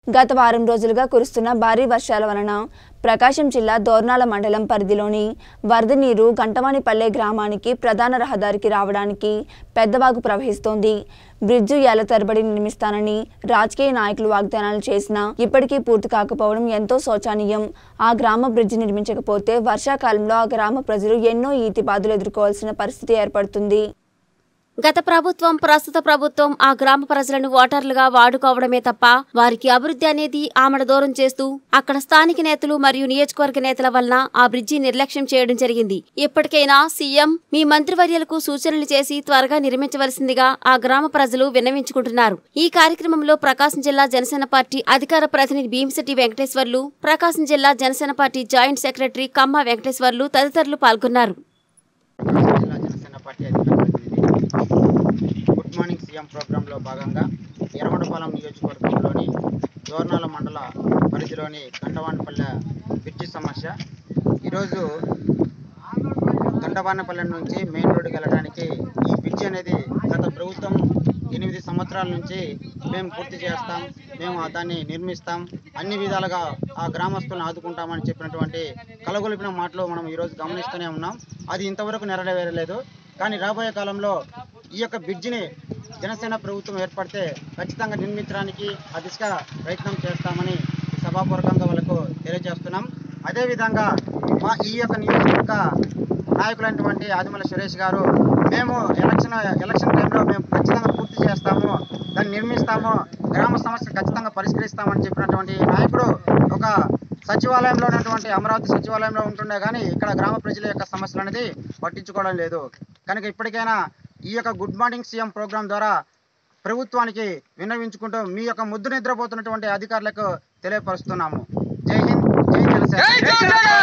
గత వారం రోజులుగా కురుస్తున్న భారీ వర్షాల వలన ప్రకాశం జిల్లా దోర్నాల మండలం పరిధిలోని వరద నీరు గంటవానిపల్లె గ్రామానికి ప్రధాన రహదారికి రావడానికి పెద్దవాగు ప్రవహిస్తోంది బ్రిడ్జు ఏళ్ల తరబడి నిర్మిస్తానని రాజకీయ నాయకులు వాగ్దానాలు చేసినా ఇప్పటికీ పూర్తి కాకపోవడం ఎంతో శోచనీయం ఆ గ్రామ బ్రిడ్జి నిర్మించకపోతే వర్షాకాలంలో ఆ గ్రామ ప్రజలు ఎన్నో ఈతి బాధలు ఎదుర్కోవాల్సిన పరిస్థితి ఏర్పడుతుంది గత ప్రభుత్వం ప్రస్తుత ప్రభుత్వం ఆ గ్రామ ప్రజలను ఓటర్లుగా వాడుకోవడమే తప్ప వారికి అభివృద్ధి అనేది ఆమడ దూరం చేస్తూ అక్కడ స్థానిక నేతలు మరియు నియోజకవర్గ నేతల వలన ఆ బ్రిడ్జి నిర్లక్ష్యం చేయడం జరిగింది ఇప్పటికైనా సీఎం మీ మంత్రివర్యులకు సూచనలు చేసి త్వరగా నిర్మించవలసిందిగా ఆ గ్రామ ప్రజలు విన్నవించుకుంటున్నారు ఈ కార్యక్రమంలో ప్రకాశం జిల్లా జనసేన పార్టీ అధికార ప్రతినిధి భీమిశెట్టి వెంకటేశ్వర్లు ప్రకాశం జిల్లా Janasena party joint secretary Kamma Venkateswarlu తదితరులు పాల్గొన్నారు జిల్లా జనసేన పార్టీ అధికార ప్రతినిధి గుడ్ మార్నింగ్ సీఎం ప్రోగ్రాంలో భాగంగా ఎర్రగొండపాలెం నియోజకవర్గంలోని దోర్నాల మండల పరిధిలోని కంటవానపల్లె బ్రిడ్జి సమస్య ఈరోజు గండవానపల్లె నుంచి మెయిన్ రోడ్డుకి వెళ్ళడానికి ఈ బ్రిడ్జి అనేది గత ప్రభుత్వం ఎనిమిది సంవత్సరాల నుంచి మేము పూర్తి చేస్తాం మేము దాన్ని నిర్మిస్తాం అన్ని విధాలుగా ఆ గ్రామస్తులను ఆదుకుంటామని చెప్పినటువంటి కలగొలిపిన మాటలు మనం ఈరోజు గమనిస్తూనే ఉన్నాం అది ఇంతవరకు నెరవేరలేదు కానీ రాబోయే కాలంలో ఈ యొక్క బ్రిడ్జిని జనసేన ప్రభుత్వం ఏర్పడితే ఖచ్చితంగా నిర్మించడానికి ఆ దిశగా ప్రయత్నం చేస్తామని సభాపూర్వకంగా వాళ్ళకు తెలియజేస్తున్నాం అదేవిధంగా మా ఈ యొక్క నియోజకవర్గ నాయకులైనటువంటి ఆదిమల సురేష్ గారు మేము ఎలక్షన్ ఎలక్షన్ టైంలో మేము ఖచ్చితంగా పూర్తి చేస్తాము దాన్ని నిర్మిస్తాము గ్రామ సమస్యలు ఖచ్చితంగా పరిష్కరిస్తామని చెప్పినటువంటి నాయకుడు ఒక సచివాలయంలో ఉన్నటువంటి అమరావతి సచివాలయంలో ఉంటుండే కానీ ఇక్కడ గ్రామ ప్రజల యొక్క సమస్యలు అనేది పట్టించుకోవడం లేదు కనుక ఇప్పటికైనా ఈ యొక్క గుడ్ మార్నింగ్ సీఎం ప్రోగ్రాం ద్వారా ప్రభుత్వానికి విన్నవించుకుంటూ మీ యొక్క ముద్దు నిద్రపోతున్నటువంటి అధికారులకు తెలియపరుస్తున్నాము జై హింద్ జై జనసేన